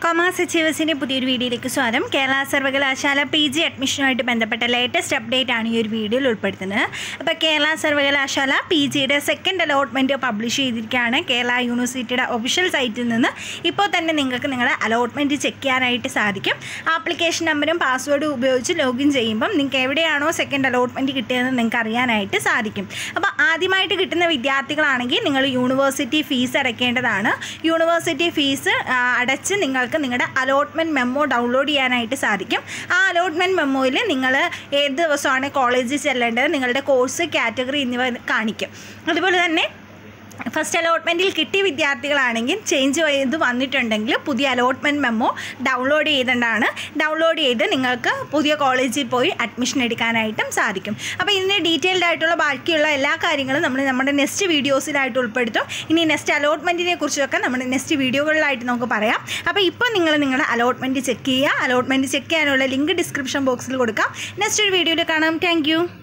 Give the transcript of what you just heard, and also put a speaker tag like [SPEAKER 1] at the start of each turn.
[SPEAKER 1] commerce അച്ചീവേഴ്സിൻ്റെ പുതിയൊരു വീഡിയോയിലേക്ക് സ്വാഗതം കേരള സർവകലാശാല പി ജി അഡ്മിഷനുമായിട്ട് ബന്ധപ്പെട്ട ലേറ്റസ്റ്റ് അപ്ഡേറ്റ് ആണ് ഈ ഒരു വീഡിയോയിൽ ഉൾപ്പെടുത്തുന്നത് അപ്പോൾ കേരള സർവകലാശാല പി ജിയുടെ സെക്കൻഡ് അലോട്ട്മെൻറ്റ് പബ്ലിഷ് ചെയ്തിരിക്കുകയാണ് കേരള യൂണിവേഴ്സിറ്റിയുടെ ഒഫീഷ്യൽ സൈറ്റിൽ നിന്ന് ഇപ്പോൾ തന്നെ നിങ്ങൾക്ക് നിങ്ങളുടെ അലോട്ട്മെൻറ്റ് ചെക്ക് ചെയ്യാനായിട്ട് സാധിക്കും ആപ്ലിക്കേഷൻ നമ്പറും പാസ്വേഡും ഉപയോഗിച്ച് ലോഗിൻ ചെയ്യുമ്പം നിങ്ങൾക്ക് എവിടെയാണോ സെക്കൻഡ് അലോട്ട്മെൻറ്റ് കിട്ടിയതെന്ന് നിങ്ങൾക്ക് അറിയാനായിട്ട് സാധിക്കും അപ്പോൾ ആദ്യമായിട്ട് കിട്ടുന്ന വിദ്യാർത്ഥികളാണെങ്കിൽ നിങ്ങൾ യൂണിവേഴ്സിറ്റി ഫീസ് അടയ്ക്കേണ്ടതാണ് യൂണിവേഴ്സിറ്റി ഫീസ് ആ, അടച്ച് നിങ്ങൾക്ക് നിങ്ങളുടെ അലോട്ട്മെൻറ്റ് മെമ്മോ ഡൗൺലോഡ് ചെയ്യാനായിട്ട് സാധിക്കും ആ അലോട്ട്മെൻറ്റ് മെമ്മോയിൽ നിങ്ങൾ ഏത് ദിവസമാണ് കോളേജിൽ ചെല്ലേണ്ടത് നിങ്ങളുടെ കോഴ്സ് കാറ്റഗറി എന്നിവ കാണിക്കും അതുപോലെ തന്നെ ഫസ്റ്റ് അലോട്ട്മെൻറ്റിൽ കിട്ടിയ വിദ്യാർത്ഥികളാണെങ്കിൽ ചേഞ്ച് ചെയ്ത് വന്നിട്ടുണ്ടെങ്കിൽ പുതിയ അലോട്ട്മെൻറ്റ് മെമ്മോ ഡൗൺലോഡ് ചെയ്തിട്ടാണ് ഡൗൺലോഡ് ചെയ്ത് നിങ്ങൾക്ക് പുതിയ കോളേജിൽ പോയി അഡ്മിഷൻ എടുക്കാനായിട്ടും സാധിക്കും അപ്പോൾ ഇതിൻ്റെ ഡീറ്റെയിൽഡ് ആയിട്ടുള്ള ബാക്കിയുള്ള എല്ലാ കാര്യങ്ങളും നമ്മൾ നമ്മുടെ നെക്സ്റ്റ് വീഡിയോസിലായിട്ട് ഉൾപ്പെടുത്തും ഇനി നെക്സ്റ്റ് അലോട്ട്മെൻറ്റിനെ കുറിച്ചൊക്കെ നമ്മുടെ നെക്സ്റ്റ് വീഡിയോകളിലായിട്ട് നമുക്ക് പറയാം അപ്പോൾ ഇപ്പോൾ നിങ്ങൾ നിങ്ങളുടെ അലോട്ട്മെൻറ്റ് ചെക്ക് ചെയ്യുക അലോട്ട്മെൻറ്റ് ചെക്ക് ചെയ്യാനുള്ള ലിങ്ക് ഡിസ്ക്രിപ്ഷൻ ബോക്സിൽ കൊടുക്കാം നെക്സ്റ്റ് ഒരു വീഡിയോയിൽ കാണാം താങ്ക്